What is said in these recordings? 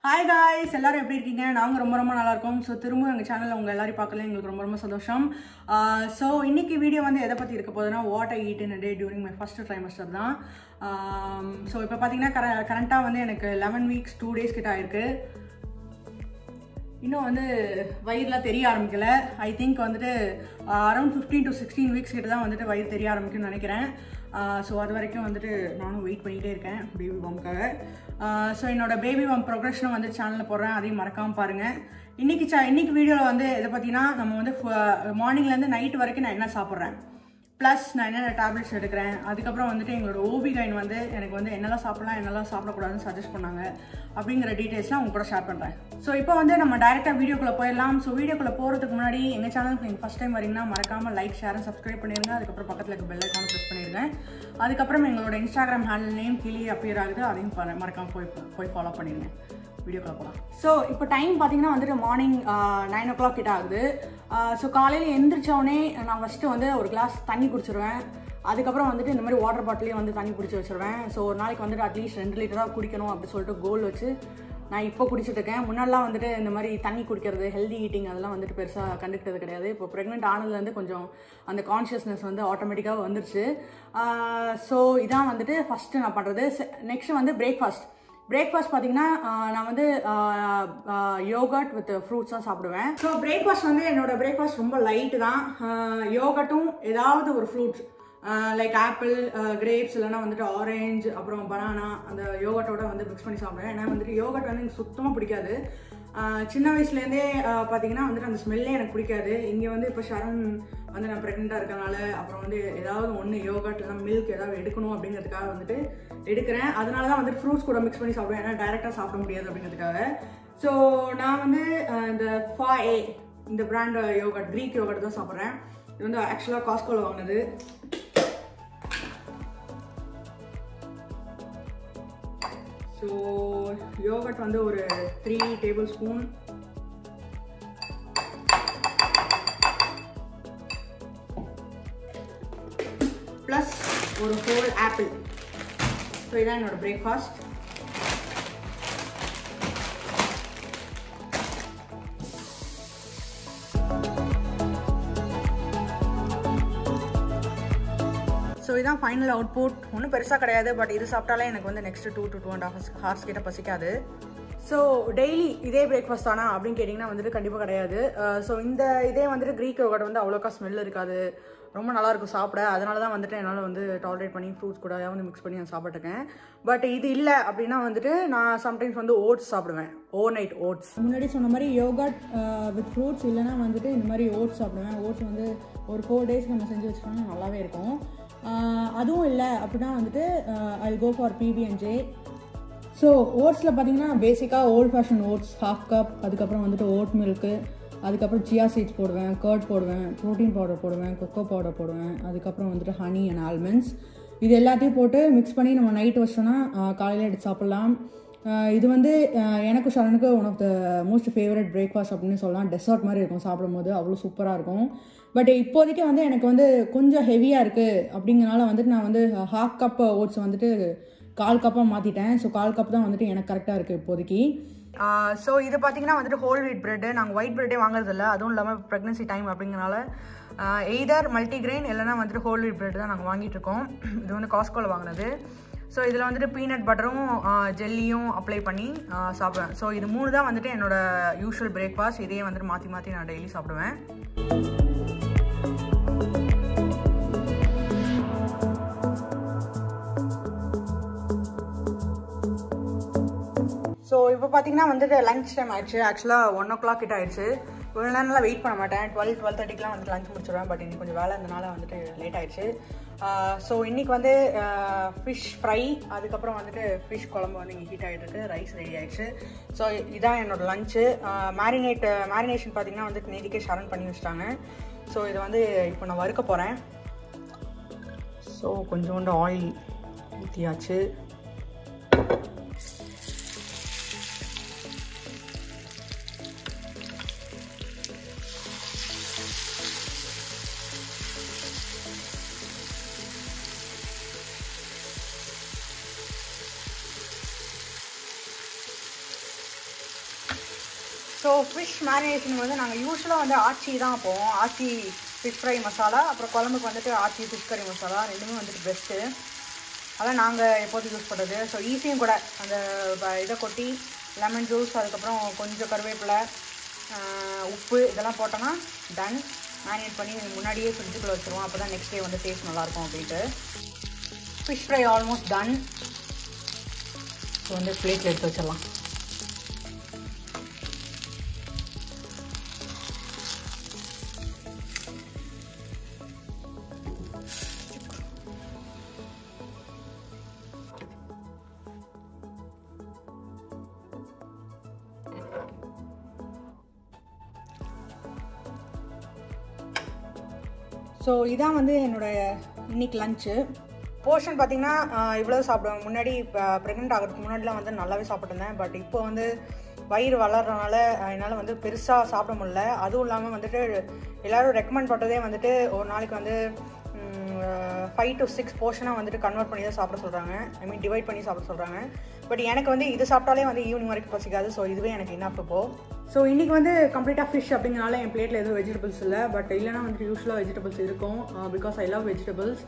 hi guys எல்லாரும் எப்படி இருக்கீங்க நாங்கள் ரொம்ப ரொம்ப நல்லா இருக்கோம் ஸோ திரும்ப எங்கள் சேனலில் உங்கள் எல்லாரும் பார்க்கல எங்களுக்கு ரொம்ப ரொம்ப சந்தோஷம் ஸோ இன்னைக்கு வீடியோ வந்து எதை பற்றி இருக்க போகுதுன்னா what I eat in day during my first trimester தான் ஸோ இப்போ பார்த்தீங்கன்னா கர கரண்ட்டாக வந்து எனக்கு லெவன் வீக்ஸ் டூ டேஸ் கிட்ட ஆயிருக்கு இன்னும் வந்து வயிறுலாம் தெரிய ஆரம்பிக்கல ஐ திங்க் வந்துட்டு around fifteen to sixteen weeks கிட்ட தான் வந்துட்டு வயிறு தெரிய ஆரம்பிக்கும்னு நினைக்கிறேன் ஸோ அது வரைக்கும் வந்துட்டு நானும் வெயிட் பண்ணிகிட்டே இருக்கேன் பேபி பாம்க்காக ஸோ என்னோட பேபி பாம் ப்ரொக்ரெஷனும் வந்து சேனலில் போடுறேன் அதையும் மறக்காமல் பாருங்கள் இன்றைக்கி ச இன்றைக்கி வீடியோவில் வந்து இதை பார்த்தீங்கன்னா நம்ம வந்து மார்னிங்லேருந்து நைட் வரைக்கும் நான் என்ன சாப்பிட்றேன் ப்ளஸ் நான் என்னென்ன டேப்லெட்ஸ் எடுக்கிறேன் அதுக்கப்புறம் வந்துட்டு எங்களோட ஓபி கைன் வந்து எனக்கு வந்து என்னெல்லாம் சாப்பிடலாம் என்னெல்லாம் சாப்பிடக்கூடாதுன்னு சஜஸ்ட் பண்ணாங்க அப்படிங்கிற டீட்டெயில்ஸ்லாம் உங்க கூட ஷேர் பண்ணுறேன் ஸோ இப்போ வந்து நம்ம டேரெக்டாக வீடியோக்குள்ளே போயிடலாம் ஸோ வீடியோக்குள்ளே போகிறதுக்கு முன்னாடி எங்கள் சேனலுக்கு நீங்கள் ஃபஸ்ட் டைம் வரீங்கன்னா மறக்காமல் லைக் ஷேர் சப்ஸ்கிரைப் பண்ணிடுங்க அதுக்கப்புறம் பக்கத்தில் இருக்க பெல் ஐக்கான ப்ரெஸ் பண்ணிடுங்க அதுக்கப்புறம் எங்களோட இன்ஸ்டாகிராம் ஹேண்டில் நேம் கீழே அப்பியர் ஆகுது அதையும் மறக்காமல் போய் போய் ஃபாலோ பண்ணிடுங்க வீடியோக்குள்ள போகலாம் ஸோ இப்போ டைம் பார்த்தீங்கன்னா வந்துட்டு மார்னிங் நைன் ஓ கிளாக் கிட்ட ஆகுது ஸோ காலையில் எந்திரிச்சோடனே நான் ஃபஸ்ட்டு வந்து ஒரு கிளாஸ் தண்ணி குடிச்சிருவேன் அதுக்கப்புறம் வந்துட்டு இந்த மாதிரி வாட்டர் பாட்டிலையும் வந்து தண்ணி குடிச்சு வச்சிருவேன் ஸோ ஒரு நாளைக்கு வந்துட்டு அட்லீஸ்ட் ரெண்டு லிட்டராக குடிக்கணும் அப்படி சொல்லிட்டு கோல் வச்சு நான் இப்போ குடிச்சிட்டு இருக்கேன் முன்னாடிலாம் வந்துட்டு இந்த மாதிரி தண்ணி குடிக்கிறது ஹெல்தி ஈட்டிங் அதெல்லாம் வந்துட்டு பெருசாக கண்டுக்கிறது கிடையாது இப்போ ப்ரெக்னென்ட் ஆனதுலேருந்து கொஞ்சம் அந்த கான்ஷியஸ்னஸ் வந்து ஆட்டோமேட்டிக்காக வந்துருச்சு ஸோ இதான் வந்துட்டு ஃபஸ்ட்டு நான் பண்ணுறது நெக்ஸ்ட் வந்து பிரேக்ஃபாஸ்ட் பிரேக்ஃபாஸ்ட் பார்த்தீங்கன்னா நான் வந்து யோகட் வித் ஃப்ரூட்ஸ் தான் சாப்பிடுவேன் ஸோ பிரேக்ஃபாஸ்ட் வந்து என்னோட பிரேக்ஃபாஸ்ட் ரொம்ப லைட்டு தான் யோகட்டும் ஏதாவது ஒரு ஃப்ரூட்ஸ் லைக் ஆப்பிள் கிரேப்ஸ் இல்லைனா வந்துட்டு ஆரேஞ்ச் அப்புறம் பனானா அந்த யோகட்டோட வந்து மிக்ஸ் பண்ணி சாப்பிடுவேன் ஏன்னா வந்துட்டு யோகட் வந்து எனக்கு சுத்தமாக பிடிக்காது சின்ன வயசுலேருந்தே பார்த்தீங்கன்னா வந்துட்டு அந்த ஸ்மெல்லே எனக்கு பிடிக்காது இங்கே வந்து இப்போ ஷரண் வந்து நான் ப்ரெக்னெண்ட்டாக இருக்கனால அப்புறம் வந்து ஏதாவது ஒன்று யோகட் இல்லைனா மில்க் ஏதாவது எடுக்கணும் அப்படிங்கிறதுக்காக வந்துட்டு எடுக்கிறேன் அதனால தான் வந்துட்டு ஃப்ரூட்ஸ் கூட மிக்ஸ் பண்ணி சாப்பிடுவேன் ஏன்னா டைரெக்டாக சாப்பிட முடியாது அப்படிங்கிறதுக்காக ஸோ நான் வந்து இந்த ஃபா ஏ இந்த பிராண்ட் யோகட் க்ரீக் யோகட் தான் சாப்பிட்றேன் இது வந்து ஆக்சுவலாக காஸ்கோவில் வாங்கினது ஸோ யோகட் வந்து ஒரு த்ரீ டேபிள் ஸ்பூன் ப்ளஸ் ஒரு ஹோல் ஆப்பிள் ஸோ இதான் என்னோட பிரேக்ஃபாஸ்ட் ஸோ இதான் ஃபைனல் அவுட்புட் ஒன்றும் பெருசாக கிடையாது பட் இது சாப்பிட்டாலே எனக்கு வந்து next two to two and half hours கிட்ட பசிக்காது ஸோ டெய்லி இதே பிரேக்ஃபாஸ்ட் தானா அப்படின்னு கேட்டிங்கன்னா வந்துட்டு கண்டிப்பாக கிடையாது ஸோ இந்த இதே வந்துட்டு க்ரீக் யோகட் வந்து அவ்வளோக்கா ஸ்மெல் இருக்காது ரொம்ப நல்லாயிருக்கும் சாப்பிட அதனால தான் வந்துட்டு என்னால் வந்து டாலரேட் பண்ணி ஃப்ரூட்ஸ் கூட வந்து மிக்ஸ் பண்ணி நான் சாப்பிட்டுருக்கேன் பட் இது இல்லை அப்படின்னா வந்துட்டு நான் சம்டைம்ஸ் வந்து ஓட்ஸ் சாப்பிடுவேன் ஓவர் நைட் ஓட்ஸ் முன்னாடி சொன்ன மாதிரி யோகாட் வித் ஃப்ரூட்ஸ் இல்லைனா வந்துட்டு இந்த மாதிரி ஓட்ஸ் சாப்பிடுவேன் ஓட்ஸ் வந்து ஒரு ஃபோர் டேஸ் நம்ம செஞ்சு வச்சுட்டோம்னா நல்லாவே இருக்கும் அதுவும் இல்லை அப்படின்னா வந்துட்டு I go for PB and J so ஓட்ஸில் பார்த்தீங்கன்னா பேசிக்காக old fashion oats half cup அதுக்கப்புறம் வந்துட்டு ஓட் மில்க்கு அதுக்கப்புறம் சியா சீட்ஸ் போடுவேன் கர்ட் போடுவேன் ப்ரோட்டீன் பவுடர் போடுவேன் கொக்கோ பவுடர் போடுவேன் அதுக்கப்புறம் வந்துட்டு ஹனி அண்ட் ஆல்மண்ட்ஸ் இது எல்லாத்தையும் போட்டு மிக்ஸ் பண்ணி நம்ம நைட் வச்சோன்னா காலையில் எடுத்து சாப்பிட்லாம் இது வந்து எனக்கு ஷரனுக்கு one of the most favourite breakfast அப்படின்னு சொல்லலாம் டெசர்ட் மாதிரி இருக்கும் சாப்பிடும்போது அவ்வளோ சூப்பராக இருக்கும் பட் இப்போதைக்கு வந்து எனக்கு வந்து கொஞ்சம் ஹெவியாக இருக்குது அப்படிங்கிறனால வந்துட்டு நான் வந்து ஹாஃப் கப் ஓட்ஸ் வந்துட்டு கால் கப்பாக மாற்றிட்டேன் ஸோ கால் கப் தான் வந்துட்டு எனக்கு கரெக்டாக இருக்குது இப்போதைக்கு ஸோ இது பார்த்தீங்கன்னா வந்துட்டு ஹோல் வீட் பிரெட்டு நாங்கள் ஒயிட் பிரெட்டே வாங்குறதில்ல அதுவும் இல்லாமல் ப்ரெக்னன்சி டைம் அப்படிங்கிறனால எய்தர் மல்டிகிரெயின் இல்லைனா வந்துட்டு ஹோல் வீட் பிரெட் தான் நாங்கள் வாங்கிட்டு இருக்கோம் இது வந்து காஸ்கோவில் வாங்கினது ஸோ இதில் வந்துட்டு பீனட் பட்டரும் ஜெல்லியும் அப்ளை பண்ணி சாப்பிடுவேன் ஸோ இது மூணு தான் வந்துட்டு என்னோட யூஷுவல் பிரேக்ஃபாஸ்ட் இதையே வந்துட்டு மாற்றி மாற்றி நான் டெய்லி சாப்பிடுவேன் ஸோ இப்போ பார்த்தீங்கன்னா வந்துட்டு லஞ்ச் டைம் ஆயிடுச்சு ஆக்சுவலாக ஒன் ஓ கிளாக் கிட்ட ஆயிடுச்சு இவ்வளோ நேரம்லாம் வெயிட் பண்ண மாட்டேன் டுவெல் டுவெல் தேர்ட்டிக்கெலாம் வந்து லஞ்ச் முடிச்சிடுவேன் பட் இன்னைக்கு கொஞ்சம் வேலை இருந்தனால வந்துட்டு லேட் ஆயிடுச்சு ஸோ இன்றைக்கி வந்து ஃபிஷ் ஃப்ரை அதுக்கப்புறம் வந்துட்டு ஃபிஷ் குழம்பு வந்து இங்கே ஹீட் ஆகிட்டு இருக்கு ரைஸ் ரெடி ஆயிடுச்சு ஸோ இதான் என்னோட லஞ்சு மேரினேட் மேரினேஷன் பார்த்தீங்கன்னா வந்துட்டு நேதிக்கே ஷரன் பண்ணி வச்சிட்டாங்க ஸோ இதை வந்து இப்போ நான் வறுக்க போகிறேன் ஸோ கொஞ்சோண்டு ஆயில் ஊற்றியாச்சு ஸோ ஃபிஷ் மேரினேஷன் வந்து நாங்கள் யூஸ்வலாக வந்து ஆச்சி தான் போவோம் ஆச்சி ஃபிஷ் ஃப்ரை மசாலா அப்புறம் குழம்புக்கு வந்துட்டு ஆச்சி ஃபிஷ் கறி மசாலா ரெண்டுமே வந்துட்டு பெஸ்ட்டு அதான் நாங்கள் எப்போதும் யூஸ் பண்ணுறது ஸோ ஈஸியும் கூட அந்த ப- இதை கொட்டி லெமன் ஜூஸ் அதுக்கப்புறம் கொஞ்சம் கருவேப்பிலை ஆஹ், உப்பு இதெல்லாம் போட்டோன்னா டன் மேரினேட் பண்ணி முன்னாடியே ஃப்ரிட்ஜுக்குள்ளே வச்சுருவோம் அப்போ தான் நெக்ஸ்ட் டே வந்து டேஸ்ட் நல்லாயிருக்கும் அப்படின்ட்டு fish fry almost done so வந்து பிளேட்டில் எடுத்து வச்சிடலாம் ஸோ இதான் வந்து என்னோடய இன்னைக்கு லஞ்சு போர்ஷன் பார்த்தீங்கன்னா இவ்வளோ சாப்பிடுவேன் முன்னாடி இப்போ ப்ரெக்னென்ட் ஆகிறதுக்கு முன்னாடிலாம் வந்து நல்லாவே சாப்பிட்டுருந்தேன் பட் இப்போ வந்து வயிறு வளர்றதுனால அஹ், என்னால் வந்து பெருசாக சாப்பிட முடியல அதுவும் இல்லாமல் வந்துட்டு எல்லோரும் ரெக்கமெண்ட் பண்ணுறதே வந்துட்டு ஒரு நாளைக்கு வந்து ஃபைவ் டு சிக்ஸ் போர்ஷனாக வந்துட்டு கன்வெர்ட் பண்ணி தான் சாப்பிட சொல்கிறாங்க ஐ மீன் டிவைட் பண்ணி சாப்பிட சொல்கிறாங்க பட் எனக்கு வந்து இது சாப்பிட்டாலே வந்து ஈவினிங் வரைக்கும் பசிக்காது ஸோ இதுவே எனக்கு என்ன இப்போ ஸோ இன்றைக்கி வந்து கம்ப்ளீட்டாக ஃபிஷ் அப்படிங்கனால என் பிளேட்டில் எதுவும் வெஜிடபிள்ஸ் இல்லை பட் இல்லைனா வந்துட்டு யூஸ்வலாக வெஜிடபிள்ஸ் இருக்கும் because I love vegetables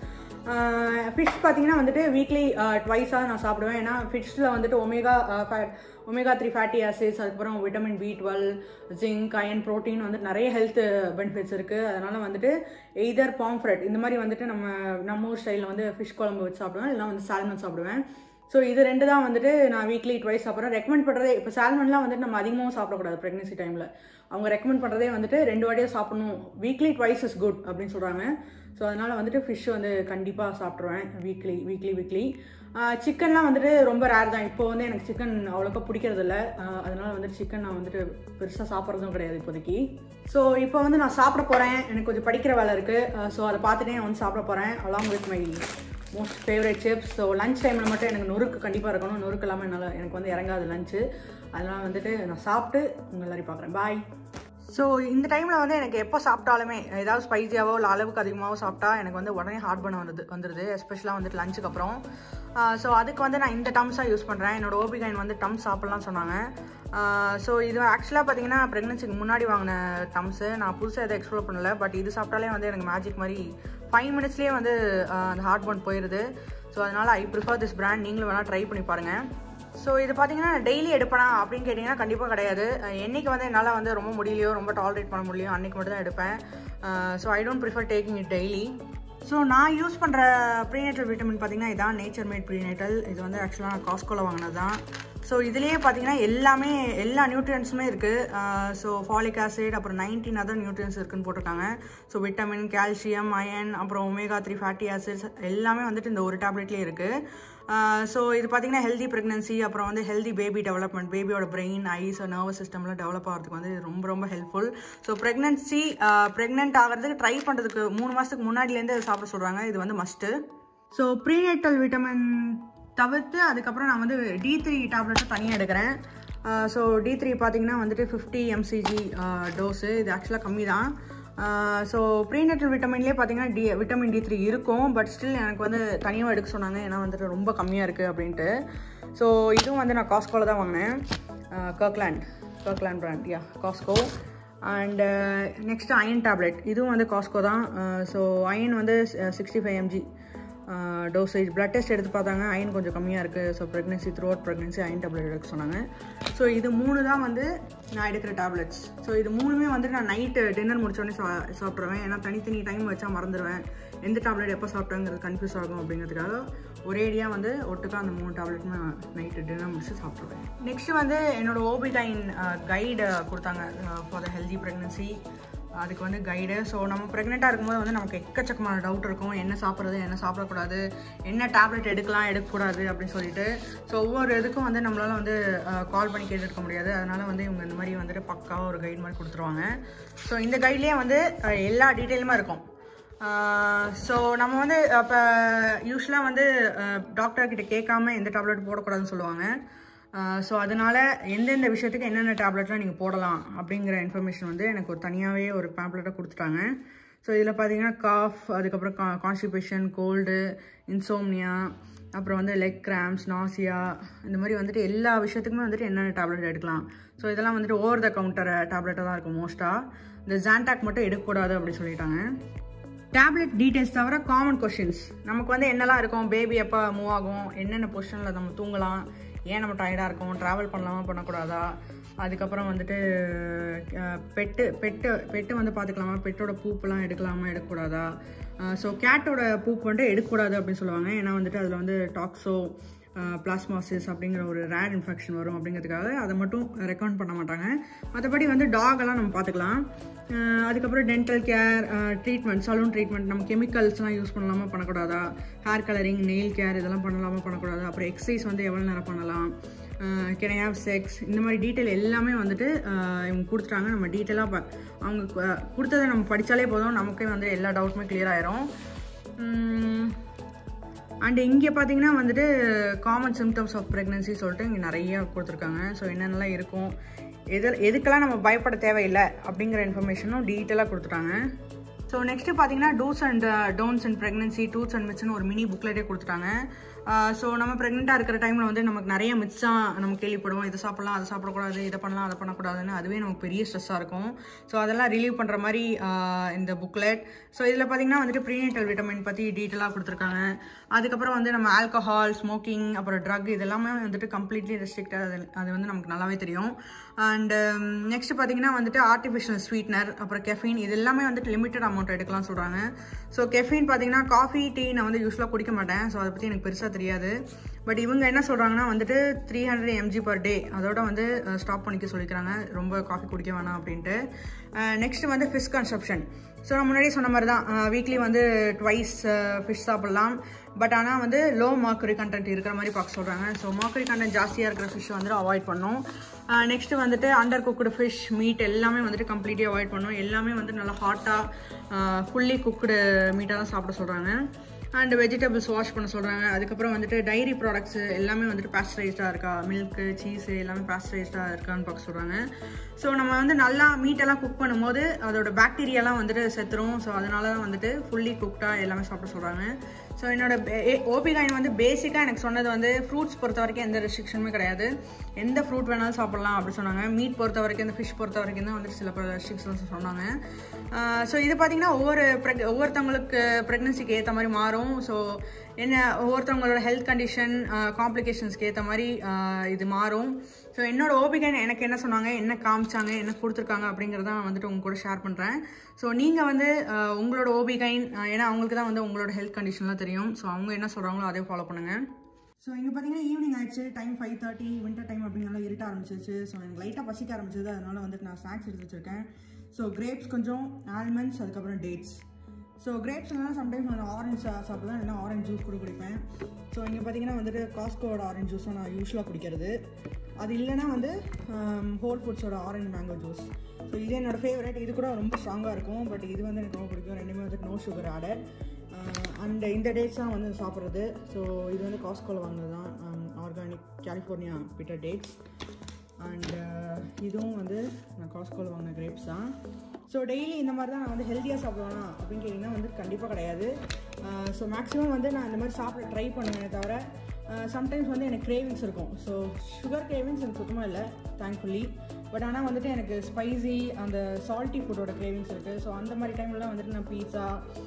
fish பார்த்தீங்கன்னா வந்துட்டு வீக்லி ட்வைஸாக நான் சாப்பிடுவேன் ஏன்னா ஃபிஷ்ஷில் வந்துட்டு omega fat omega three fatty acids அதுக்கப்புறம் vitamin B twelve zinc iron protein வந்து நிறைய ஹெல்த் பெனிஃபிட்ஸ் இருக்குது அதனால் வந்துட்டு எய்தர் பாம்ஃப்ரெட் இந்த மாதிரி வந்துட்டு நம்ம நம்ம ஊர் ஸ்டைலில் வந்து ஃபிஷ் குழம்பு வச்சு சாப்பிடுவேன் இல்லைனா வந்து சால்மன் சாப்பிடுவேன் ஸோ இது ரெண்டு தான் வந்துட்டு நான் வீக்லி ட்வைஸ் சாப்பிட்றேன் ரெக்கமெண்ட் பண்ணுறதே இப்போ சால்மன்லாம் வந்துட்டு நம்ம அதிகமாக சாப்பிடக்கூடாது ப்ரெக்னன்சி டைமில் அவங்க ரெக்கமெண்ட் பண்ணுறதே வந்துட்டு ரெண்டு வாட்டியாக சாப்பிடணும் வீக்லி ட்வைஸ் இஸ் குட் அப்படின்னு சொல்கிறாங்க ஸோ அதனால் வந்துட்டு ஃபிஷ் வந்து கண்டிப்பாக சாப்பிட்ருவேன் வீக்லி வீக்லி வீக்லி சிக்கன்லாம் வந்துட்டு ரொம்ப ரேர் தான் இப்போ வந்து எனக்கு சிக்கன் அவ்வளோக்கா பிடிக்கிறது இல்லை அதனால வந்துட்டு சிக்கன் நான் வந்துட்டு பெருசாக சாப்பிட்றதும் கிடையாது இப்போதைக்கு ஸோ இப்போ வந்து நான் சாப்பிட போகிறேன் எனக்கு கொஞ்சம் படிக்கிற வேலை இருக்குது ஸோ அதை பார்த்துட்டே நான் வந்து சாப்பிட போகிறேன் along with my most favourite chips so lunch டைமில் மட்டும் எனக்கு நொறுக்கு கண்டிப்பாக இருக்கணும் நொறுக்கு இல்லாமல் என்னால் எனக்கு வந்து இறங்காது லஞ்சு அதனால் வந்துட்டு நான் சாப்பிட்டு உங்கள் எல்லாரையும் பார்க்குறேன் பாய் ஸோ இந்த டைமில் வந்து எனக்கு எப்போ சாப்பிட்டாலுமே ஏதாவது ஸ்பைசியாவோ இல்லை அளவுக்கு அதிகமாகவோ சாப்பிட்டா எனக்கு வந்து உடனே ஹார்ட் பண்ண வந்துது வந்துடுது எஸ்பெஷலாக வந்துட்டு லஞ்சுக்கு அப்புறம் ஸோ அதுக்கு வந்து நான் இந்த டம்ஸாக யூஸ் பண்ணுறேன் என்னோட ஓபிகைன் வந்து டம்ஸ் சாப்பிட்லாம் சொன்னாங்க ஸோ இது ஆக்சுவலாக பார்த்தீங்கன்னா ப்ரெக்னன்சிக்கு முன்னாடி வாங்கின டம்ஸு நான் புதுசாக எதை எக்ஸ்ப்ளோர் பண்ணல பட் இது சாப்பிட்டாலே வந்து எனக்கு மேஜிக் மாதிரி ஃபைவ் மினிட்ஸ்லேயே வந்து ஆஹ், அந்த ஹார்ட் பர்ன் போயிடுது ஸோ அதனால் ஐ ப்ரிஃபர் திஸ் பிராண்ட் நீங்களும் வேணால் ட்ரை பண்ணி பாருங்கள் ஸோ இது பார்த்தீங்கன்னா டெய்லி எடுப்பேனா அப்படின்னு கேட்டிங்கன்னா கண்டிப்பாக கிடையாது அஹ் என்னைக்கு வந்து என்னால் வந்து ரொம்ப முடியலையோ ரொம்ப டாலரேட் பண்ண முடியலையோ அன்றைக்கி மட்டும் தான் எடுப்பேன் so I don't prefer taking it daily so நான் யூஸ் பண்ணுற ப்ரீநேட்டல் விட்டமின் பார்த்தீங்கன்னா இதான் நேச்சர் மேட் ப்ரீநேட்டல் இது வந்து ஆக்சுவலாக நான் காஸ்கோவில் வாங்கினது தான் ஸோ இதுலேயே பார்த்தீங்கன்னா எல்லாமே எல்லா நியூட்ரியன்ஸுமே இருக்குது ஸோ ஃபாலிக் ஆசிட் அப்புறம் நைன்டீன் அதர் நியூட்ரியன்ஸ் இருக்குன்னு போட்டிருக்காங்க ஸோ விட்டமின் கால்சியம் அயன் அப்புறம் ஒமேகா த்ரீ ஃபேட்டி ஆசிட்ஸ் எல்லாமே வந்துட்டு இந்த ஒரு டேப்லெட்லேயே இருக்குது ஸோ இது பார்த்தீங்கன்னா ஹெல்தி ப்ரெக்னன்சி அப்புறம் வந்து ஹெல்தி பேபி டெவலப்மெண்ட் பேபியோட பிரெயின் ஐஸ் நர்வஸ் சிஸ்டம்லாம் டெவலப் ஆகிறதுக்கு வந்து இது ரொம்ப ரொம்ப ஹெல்ப்ஃபுல் ஸோ ப்ரெக்னன்சி ப்ரெக்னென்ட் ஆகிறதுக்கு ட்ரை பண்ணுறதுக்கு மூணு மாதத்துக்கு முன்னாடிலேருந்து இதை சாப்பிட சொல்கிறாங்க இது வந்து மஸ்ட்டு ஸோ ப்ரீநேட்டல் விட்டமின் தவிர்த்து அதுக்கப்புறம் நான் வந்து டி த்ரீ டேப்லெட்டும் தனியாக எடுக்கிறேன் ஸோ டி த்ரீ பார்த்தீங்கன்னா வந்துட்டு ஃபிஃப்டி எம்சிஜி டோஸு இது ஆக்சுவலாக கம்மி தான் ஸோ ப்ரீநேட்டல் விட்டமின்லேயே பார்த்தீங்கன்னா டி விட்டமின் டி த்ரீ இருக்கும் பட் ஸ்டில் எனக்கு வந்து தனியாக எடுக்க சொன்னாங்க ஏன்னா வந்துட்டு ரொம்ப கம்மியாக இருக்குது அப்படின்ட்டு ஸோ இதுவும் வந்து நான் காஸ்கோவில் தான் வாங்கினேன் Kirkland Kirkland brand yeah Costco and next iron tablet இதுவும் வந்து காஸ்கோ தான் ஸோ அயன் வந்து sixty five mg dosage blood test எடுத்து பார்த்தாங்க அயன் கொஞ்சம் கம்மியாக இருக்குது so pregnancy throughout pregnancy iron tablet எடுக்க சொன்னாங்க ஸோ இது மூணு தான் வந்து நான் எடுக்கிற டேப்லெட்ஸ் ஸோ இது மூணுமே வந்து நான் நைட்டு டின்னர் முடிச்சோடனே சா சாப்பிட்ருவேன் ஏன்னா தனித்தனி டைம் வச்சா மறந்துடுவேன் எந்த டேப்லெட் எப்போ சாப்பிட்டேங்கிறது கன்ஃபியூஸ் ஆகும் அப்படிங்கிறதுக்காக ஒரேடியாக வந்து ஒட்டுக்கா அந்த மூணு டேப்லெட்டுமே நைட்டு டின்னர் முடிச்சு சாப்பிட்ருவேன் நெக்ஸ்ட் வந்து என்னோட ஓபிடைன் கைடு கொடுத்தாங்க ஃபார் த ஹெல்தி ப்ரெக்னன்சி அதுக்கு வந்து கைடு ஸோ நம்ம ப்ரெக்னெண்ட்டாக இருக்கும்போது வந்து நமக்கு எக்கச்சக்கமான டவுட் இருக்கும் என்ன சாப்பிட்றது என்ன சாப்பிடக்கூடாது என்ன டேப்லெட் எடுக்கலாம் எடுக்கக்கூடாது அப்படின்னு சொல்லிட்டு ஸோ ஒவ்வொரு இதுக்கும் வந்து நம்மளால் வந்து கால் பண்ணி கேட்டுருக்க முடியாது அதனால் வந்து இவங்க இந்த மாதிரி வந்துட்டு பக்காவாக ஒரு கைடு மாதிரி கொடுத்துருவாங்க ஸோ இந்த கைட்லேயே வந்து அஹ், எல்லா டீட்டெயிலுமே இருக்கும் ஸோ நம்ம வந்து இப்போ யூஸ்வலாக வந்து டாக்டர் கிட்ட கேட்காம எந்த டேப்லெட் போடக்கூடாதுன்னு சொல்லுவாங்க ஸோ அதனால் எந்தெந்த விஷயத்துக்கு என்னென்ன டேப்லெட்லாம் நீங்கள் போடலாம் அப்படிங்கிற இன்ஃபர்மேஷன் வந்து எனக்கு ஒரு தனியாகவே ஒரு பேம்ப்ளெட்டாக கொடுத்துட்டாங்க ஸோ இதில் பார்த்தீங்கன்னா காஃப் அதுக்கப்புறம் கா கான்ஸ்டிபேஷன் கோல்டு இன்சோம்னியா அப்புறம் வந்து லெக் கிராம்ஸ் நாசியா இந்த மாதிரி வந்துட்டு எல்லா விஷயத்துக்குமே வந்துட்டு என்னென்ன டேப்லெட் எடுக்கலாம் ஸோ இதெல்லாம் வந்துட்டு ஓவர் த கவுண்டர் டேப்லெட்டாக தான் இருக்கும் மோஸ்ட்டாக இந்த ஜான்டாக் மட்டும் எடுக்கக்கூடாது அப்படி சொல்லிட்டாங்க டேப்லெட் டீட்டெயில்ஸ் தவிர காமன் கொஷின்ஸ் நமக்கு வந்து என்னெல்லாம் இருக்கும் பேபி எப்போ மூவ் ஆகும் என்னென்ன பொசிஷனில் நம்ம தூங்கலாம் ஏன் நம்ம டயர்டாக இருக்கும் ட்ராவல் பண்ணலாமா பண்ணக்கூடாதா அதுக்கப்புறம் வந்துட்டு பெட்டு பெட்டு பெட்டு வந்து பார்த்துக்கலாமா பெட்டோட பூப்பெல்லாம் எடுக்கலாமா எடுக்கக்கூடாதா ஸோ கேட்டோட பூப் வந்துட்டு எடுக்கக்கூடாது அப்படின்னு சொல்லுவாங்க ஏன்னா வந்துட்டு அதில் வந்து டாக்ஸோ பிளாஸ்மாசிஸ் அப்படிங்கிற ஒரு ரேர் இன்ஃபெக்ஷன் வரும் அப்படிங்கிறதுக்காக அதை மட்டும் ரெக்கமெண்ட் பண்ண மாட்டாங்க மற்றபடி வந்து டாக் எல்லாம் நம்ம பார்த்துக்கலாம் அஹ் அதுக்கப்புறம் dental care treatment salon treatment நம்ம கெமிக்கல்ஸ்லாம் யூஸ் பண்ணலாமா பண்ணக்கூடாதா ஹேர் கலரிங் நெயில் கேர் இதெல்லாம் பண்ணலாமா பண்ணக்கூடாது அப்புறம் எக்ஸசைஸ் வந்து எவ்வளோ நேரம் பண்ணலாம் கேன் ஹேவ் செக்ஸ் இந்த மாதிரி டீட்டெயில் எல்லாமே வந்துட்டு அஹ் இவங்க கொடுத்துட்டாங்க நம்ம டீட்டெயிலாக ப அவங்க கு- கொடுத்ததை நம்ம படித்தாலே போதும் நமக்கே வந்து எல்லா டவுட்டுமே கிளியர் ஆயிரும் அண்ட் இங்கே பார்த்தீங்கன்னா வந்துட்டு காமன் சிம்டம்ஸ் ஆஃப் ப்ரெக்னன்சி சொல்லிட்டு இங்கே நிறைய கொடுத்துருக்காங்க ஸோ என்னென்னலாம் இருக்கும் எது எதுக்கெல்லாம் நம்ம பயப்பட தேவையில்லை அப்படிங்கிற இன்ஃபர்மேஷனும் டீட்டெயிலாக கொடுத்துட்டாங்க ஸோ நெக்ஸ்ட்டு பார்த்தீங்கன்னா dos and don'ts and pregnancy dos and மிட்ஸ்னு ஒரு மினி புக்லெட்டே கொடுத்துட்டாங்க ஸோ நம்ம ப்ரெக்னெண்ட்டாக இருக்கிற டைமில் வந்து நமக்கு நிறைய மித்ஸாக நம்ம கேள்விப்படுவோம் இதை சாப்பிடலாம் அதை சாப்பிடக்கூடாது இதை பண்ணலாம் அதை பண்ணக்கூடாதுன்னு அதுவே நமக்கு பெரிய ஸ்ட்ரெஸ்ஸாக இருக்கும் ஸோ அதெல்லாம் ரிலீவ் பண்ணுற மாதிரி ஆஹ் இந்த புக்லெட் ஸோ இதில் பார்த்தீங்கன்னா வந்துட்டு ப்ரீனேட்டல் விட்டமின் பற்றி டீட்டெயிலாக கொடுத்துருக்காங்க அதுக்கப்புறம் வந்து நம்ம ஆல்கஹால் ஸ்மோக்கிங் அப்புறம் ட்ரக் இதெல்லாமே வந்துட்டு கம்ப்ளீட்லி ரெஸ்ட்ரிக்டட் அது அது வந்து நமக்கு நல்லாவே தெரியும் அண்ட் நெக்ஸ்ட் பார்த்தீங்கன்னா வந்துட்டு ஆர்டிஃபிஷியல் ஸ்வீட்னர் அப்புறம் கெஃபின் இது எல்லாமே வந்துட்டு லிமிட்டட் அமௌண்ட் எடுக்கலாம் சொல்கிறாங்க ஸோ கெஃபின் பார்த்தீங்கன்னா காஃபி டீ நான் வந்து யூஸ்வலாக குடிக்க மாட்டேன் ஸோ அதை பற்றி எனக்கு பெருசாக தெரியாது பட் இவங்க என்ன சொல்கிறாங்கன்னா வந்துட்டு three hundred mg per day அதோட வந்து ஸ்டாப் பண்ணிக்க சொல்லிக்கிறாங்க ரொம்ப காஃபி குடிக்க வேணாம் அப்படின்ட்டு நெக்ஸ்ட் வந்து ஃபிஷ் கன்சப்ஷன் ஸோ நான் முன்னாடி சொன்ன மாதிரி தான் வீக்லி வந்து ட்வைஸ் ஃபிஷ் சாப்பிட்லாம் பட் ஆனால் வந்து லோ மார்க்கரி கண்டென்ட் இருக்கிற மாதிரி பார்க்க சொல்கிறாங்க ஸோ மார்க்கரி கண்டென்ட் ஜாஸ்தியாக இருக்கிற ஃபிஷ் வந்துட்டு அவாய்ட் பண்ணும் நெக்ஸ்ட் வந்துட்டு அண்டர் குக்குடு ஃபிஷ் மீட் எல்லாமே வந்துட்டு கம்ப்ளீட்லி அவாய்ட் பண்ணும் எல்லாமே வந்து நல்லா ஹாட்டாக ஃபுல்லி குக்குடு மீட்டாக தான் சாப்பிட சொல்கிறாங்க அண்ட் வெஜிடபிள்ஸ் வாஷ் பண்ண சொல்கிறாங்க அதுக்கப்புறம் வந்துட்டு டைரி ப்ராடக்ட்ஸ் எல்லாமே வந்துட்டு பாஸ்டரைஸ்டாக இருக்கா மில்க்கு சீஸ் எல்லாமே பாஸ்டரைஸ்டாக இருக்கான்னு பார்க்க சொல்கிறாங்க ஸோ நம்ம வந்து நல்லா மீட்டெல்லாம் குக் பண்ணும்போது அதோட பாக்டீரியாலாம் வந்துட்டு செத்துரும் ஸோ அதனால தான் வந்துட்டு ஃபுல்லி குக்டாக எல்லாமே சாப்பிட சொல்கிறாங்க ஸோ என்னோட ஓபிகாயின் வந்து பேசிக்காக எனக்கு சொன்னது வந்து ஃப்ரூட்ஸ் பொறுத்த வரைக்கும் எந்த ரெஸ்ட்ரிக்ஷனுமே கிடையாது எந்த ஃப்ரூட் வேணாலும் சாப்பிடலாம் அப்படி சொன்னாங்க மீட் பொறுத்த வரைக்கும் இந்த ஃபிஷ் பொறுத்த வரைக்கும் தான் வந்துட்டு சில பல ரெஸ்ட்ரிக்ஷன்ஸ் சொன்னாங்க ஸோ இது பார்த்தீங்கன்னா ஒவ்வொரு ப்ரெக் ஒவ்வொருத்தவங்களுக்கு ப்ரெக்னன்சிக்கு ஏற்ற மாதிரி மாறும் ஸோ என்ன ஒவ்வொருத்தவங்களோட ஹெல்த் கண்டிஷன் காம்ப்ளிகேஷன்ஸ்க்கு ஏற்ற மாதிரி ஆஹ் இது மாறும் ஸோ என்னோட ஓபிகைன் எனக்கு என்ன சொன்னாங்க என்ன காமிச்சாங்க என்ன கொடுத்துருக்காங்க அப்படிங்கிறத நான் வந்துட்டு உங்க கூட ஷேர் பண்ணுறேன் ஸோ நீங்கள் வந்து ஆஹ் உங்களோட ஓபிகைன் ஏன்னா அவங்களுக்கு தான் வந்து உங்களோட ஹெல்த் கண்டிஷன்லாம் தெரியும் ஸோ அவங்க என்ன சொல்கிறாங்களோ அதே ஃபாலோ பண்ணுங்கள் ஸோ இங்கே பார்த்தீங்கன்னா ஈவினிங் ஆயிடுச்சு time five thirty winter time அப்படினால இருட்ட ஆரம்பிச்சிருச்சு ஸோ எனக்கு லைட்டாக பசிக்க ஆரம்பிச்சது அதனால வந்துட்டு நான் ஸ்நாக்ஸ் எடுத்து வச்சிருக்கேன் ஸோ கிரேப்ஸ் கொஞ்சம் ஆல்மண்ட்ஸ் அதுக்கப்புறம் டேட்ஸ் ஸோ கிரேப்ஸ்லாம் சம்டைம்ஸ் நான் ஆரஞ்ச் சாப்பிடுவேன் இல்லைனா ஆரஞ்ச் ஜூஸ் கூட குடிப்பேன் ஸோ இங்கே பார்த்தீங்கன்னா வந்துட்டு காஸ்கோட ஆரஞ்ச் ஜூஸ் நான் யூஸ்வலாக குடிக்கிறது அது இல்லைன்னா வந்து ஹோல் ஃபுட்ஸோட ஆரஞ்ச் மேங்கோ ஜூஸ் ஸோ இது என்னோட ஃபேவரட் இது கூட ரொம்ப ஸ்ட்ராங்காக இருக்கும் பட் இது வந்து எனக்கு ரொம்ப பிடிக்கும் ரெண்டுமே வந்து நோ சுகர் ஆடட் அண்ட் இந்த டேட்ஸ் தான் வந்து சாப்பிட்றது ஸோ இது வந்து காஸ்கோவில் வாங்கினது தான் organic California bitter dates and இதுவும் வந்து நான் காஸ்கோவில் வாங்கின கிரேப்ஸ் தான் ஸோ டெய்லி இந்த மாதிரி தான் நான் வந்து ஹெல்த்தியாக சாப்பிடுவேனா அப்படின்னு கேட்டிங்கன்னா வந்து கண்டிப்பாக கிடையாது ஸோ மேக்ஸிமம் வந்து நான் இந்த மாதிரி சாப்பிட ட்ரை பண்ணுவேனே தவிர சம்டைம்ஸ் வந்து எனக்கு கிரேவிங்ஸ் இருக்கும் ஸோ சுகர் கிரேவிங்ஸ் எனக்கு சுத்தமாக இல்லை தேங்க்ஃபுல்லி பட் ஆனால் வந்துட்டு எனக்கு ஸ்பைசி அந்த சால்ட்டி ஃபுட்டோட கிரேவிங்ஸ் இருக்குது ஸோ அந்த மாதிரி டைம்லலாம் வந்துட்டு நான் பீட்சா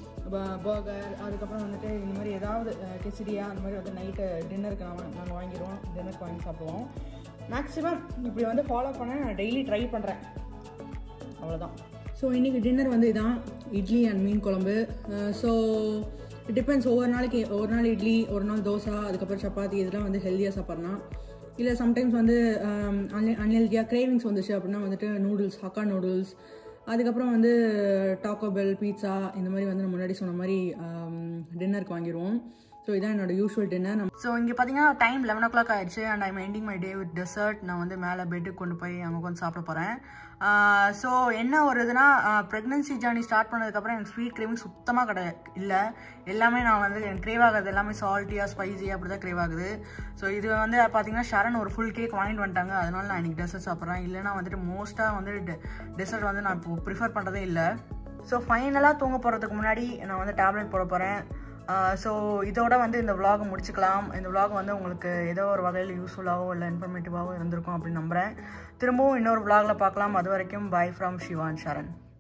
பர்கர் அதுக்கப்புறம் வந்துட்டு இந்த மாதிரி ஏதாவது கிச்சடியா அந்த மாதிரி வந்து நைட்டு டின்னருக்கு நான் நாங்கள் வாங்கிடுவோம் டின்னருக்கு வாங்கி சாப்பிடுவோம் மேக்ஸிமம் இப்படி வந்து ஃபாலோ பண்ண நான் டெய்லி ட்ரை பண்ணுறேன் அவ்வளோதான் ஸோ இன்றைக்கி டின்னர் வந்து இதான் இட்லி அண்ட் மீன் குழம்பு ஸோ இட் டிபெண்ட்ஸ் ஒவ்வொரு நாளைக்கு ஒரு நாள் இட்லி ஒரு நாள் தோசை அதுக்கப்புறம் சப்பாத்தி இதெல்லாம் வந்து ஹெல்த்தியாக சாப்பிட்லாம் இல்லை சம்டைம்ஸ் வந்து அன்ஹெ அன்ஹெல்த்தியாக கிரேவிங்ஸ் வந்துச்சு அப்படின்னா வந்துட்டு நூடுல்ஸ் ஹக்கா நூடுல்ஸ் அதுக்கப்புறம் வந்து டாக்கோ பெல் பீட்சா இந்த மாதிரி வந்து நான் முன்னாடி சொன்ன மாதிரி டின்னருக்கு வாங்கிடுவோம் ஸோ இதான் என்னோட யூஷுவல் டின்னர் ஸோ இங்கே பார்த்தீங்கன்னா டைம் லெவன் ஓ கிளாக் ஆயிடுச்சு and I'm ending my day with dessert நான் வந்து மேலே பெட்டுக்கு கொண்டு போய் அங்கே உட்காந்து சாப்பிட போகிறேன் ஸோ என்ன ஒரு இதுனா ப்ரெக்னன்சி ஜேர்னி ஸ்டார்ட் பண்ணதுக்கப்புறம் எனக்கு ஸ்வீட் கிரேவிங் சுத்தமாக கிடையாது இல்லை எல்லாமே நான் வந்து எனக்கு கிரேவ் ஆகுது எல்லாமே சால்ட்டியாக ஸ்பைசியாக அப்படி தான் கிரேவ் ஆகுது ஸோ இது வந்து பார்த்தீங்கன்னா ஷரண் ஒரு ஃபுல் கேக் வாங்கிட்டு வந்துட்டாங்க அதனால நான் இன்னைக்கு டெசர்ட் சாப்பிட்றேன் இல்லைனா வந்துட்டு மோஸ்ட்டாக வந்து டெசர்ட் வந்து நான் இப்போ ப்ரிஃபர் பண்ணுறதே இல்லை ஸோ ஃபைனலாக தூங்க போகிறதுக்கு முன்னாடி நான் வந்து டேப்லெட் போட போகிறேன் ஸோ இதோட வந்து இந்த vlog முடிச்சுக்கலாம் இந்த vlog வந்து உங்களுக்கு ஏதோ ஒரு வகையில் யூஸ்ஃபுல்லாகவோ இல்லை இன்ஃபர்மேட்டிவாகவோ இருந்திருக்கும் அப்படின்னு நம்புகிறேன் திரும்பவும் இன்னொரு vlogல பார்க்கலாம் அது வரைக்கும் பை ஃப்ரம் ஷிவான் சரண்